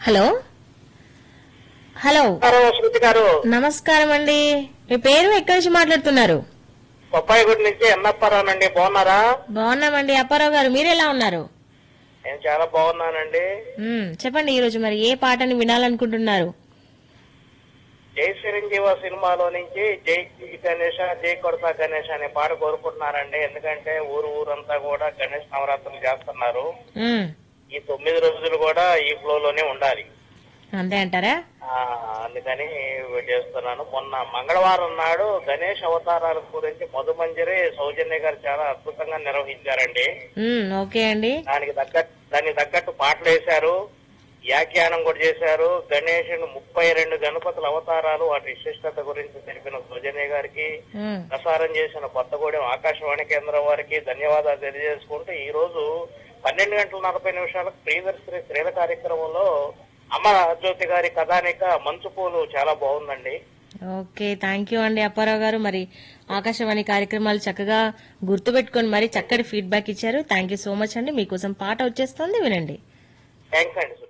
hello hello నమస్కారం శృతి గారు నమస్కారం అండి మీ పేరు ఎక్కడి నుంచి మాట్లాడుతున్నారు బొప్పాయిగుడి నుంచి ఎన్నప్పారానండి బాగున్నారా బాగున్నామండి అప్పారావు గారు మీరు ఎలా ఉన్నారు నేను చాలా బాగున్నానండి మ్మ్, చెప్పండి ఈ రోజు మరి ఏ పాటని వినాలనుకుంటున్నారు జై చిరంజీవ సినిమాలో నుంచి జై గణేష జై కొడతా గణేష్ అనే పాట కోరుకుంటున్నారండి ఎందుకంటే ఊరు ఊరంతా కూడా గణేష్ నవరాత్రులు చేస్తున్నారు మ్మ్, ఈ తొమ్మిది రోజులు కూడా ఈ ఫ్లో లోనే ఉండాలి అంతే అంటారా ఆ, అందుకని చేస్తున్నాను మొన్న మంగళవారం నాడు గణేష్ అవతారాల గురించి మధుమంజరి సౌజన్య గారు చాలా అద్భుతంగా నిర్వహించారండి మ్మ్, ఓకే అండి దానికి తగ్గట్టు దానికి తగ్గట్టు పాటలు వేశారు వ్యాఖ్యానం కూడా చేశారు గణేషుని ముప్పై రెండు గణపతుల అవతారాలు వాటి విశిష్టత గురించి తెలిపిన సౌజన్య గారికి మ్మ్, ప్రసారం చేసిన కొత్తగూడెం ఆకాశవాణి కేంద్రం వారికి ధన్యవాదాలు తెలియజేసుకుంటూ ఈ రోజు పన్నెండు గంటల నలభై నిమిషాలకు ప్రియదర్శిని స్త్రీల కార్యక్రమంలో అమ్మ జ్యోతి గారి కథానిక మంచు పూలు చాలా బాగుందండి ఓకే థ్యాంక్ యూ అండి అప్పారావు గారు మరి ఆకాశవాణి కార్యక్రమాలు చక్కగా గుర్తుపెట్టుకొని మరి చక్కటి ఫీడ్బ్యాక్ ఇచ్చారు థ్యాంక్ యూ సో మచ్ అండి మీకోసం పాట వచ్చేస్తుంది వినండి థ్యాంక్స్ అండి